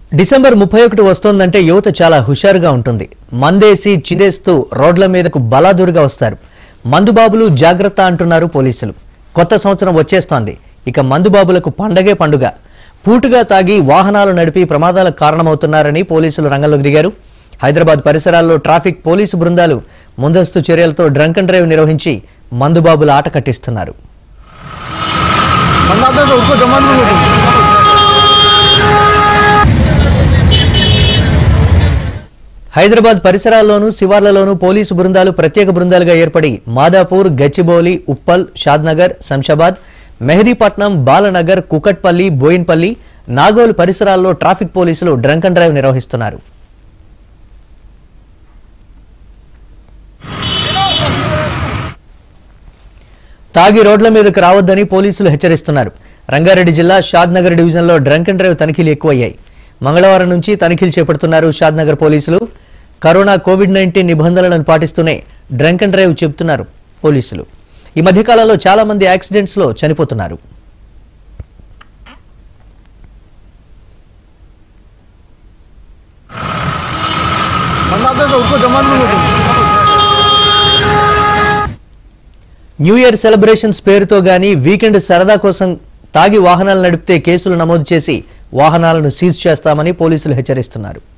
December ముప్పై ఒకటి వస్తోందంటే యువత చాలా హుషారుగా ఉంటుంది మందేసి చిదేస్తూ రోడ్ల మీదకు బలాదూరుగా వస్తారు మందుబాబులు జాగ్రత్త అంటున్నారు పోలీసులు కొత్త సంవత్సరం వచ్చేస్తోంది ఇక మందుబాబులకు పండగే పండుగ పూటుగా తాగి వాహనాలు నడిపి ప్రమాదాలకు కారణమవుతున్నారని పోలీసులు రంగంలోకి దిగారు హైదరాబాద్ పరిసరాల్లో ట్రాఫిక్ పోలీసు బృందాలు ముందస్తు చర్యలతో డ్రంక్ అండ్ డ్రైవ్ నిర్వహించి మందుబాబుల ఆట కట్టిస్తున్నారు मंगाते तो उसको जमा नहीं होती హైదరాబాద్ పరిసరాల్లోనూ శివార్లలోనూ పోలీసు బృందాలు ప్రత్యేక బృందాలుగా ఏర్పడి మాదాపూర్ గచ్చిబౌలి ఉప్పల్ షాద్నగర్ శంషాబాద్ మెహదీపట్నం బాలనగర్ కుకట్పల్లి బోయిన్పల్లి నాగోల్ పరిసరాల్లో ట్రాఫిక్ పోలీసులు డ్రంక్ అండ్ డ్రైవ్ నిర్వహిస్తున్నారు తాగి రోడ్ల మీదకు రావద్దని పోలీసులు హెచ్చరిస్తున్నారు రంగారెడ్డి జిల్లా షాద్నగర్ డివిజన్లో డ్రంక్ అండ్ డ్రైవ్ తనిఖీలు ఎక్కువయ్యాయి మంగళవారం నుంచి తనిఖీలు చేపడుతున్నారు షాద్నగర్ పోలీసులు కరోనా కోవిడ్ నైన్టీన్ నిబంధనలను పాటిస్తూనే డ్రంక్ అండ్ డ్రైవ్ చెబుతున్నారు పోలీసులు ఈ మధ్యకాలంలో చాలా మంది యాక్సిడెంట్స్ లో చనిపోతున్నారు मंगाते तो उसको जमा नहीं होती న్యూ ఇయర్ సెలబ్రేషన్స్ పేరుతో గానీ వీకెండ్ సరదా కోసం తాగి వాహనాలు నడిపితే కేసులు నమోదు చేసి వాహనాలను సీజ్ చేస్తామని పోలీసులు హెచ్చరిస్తున్నారు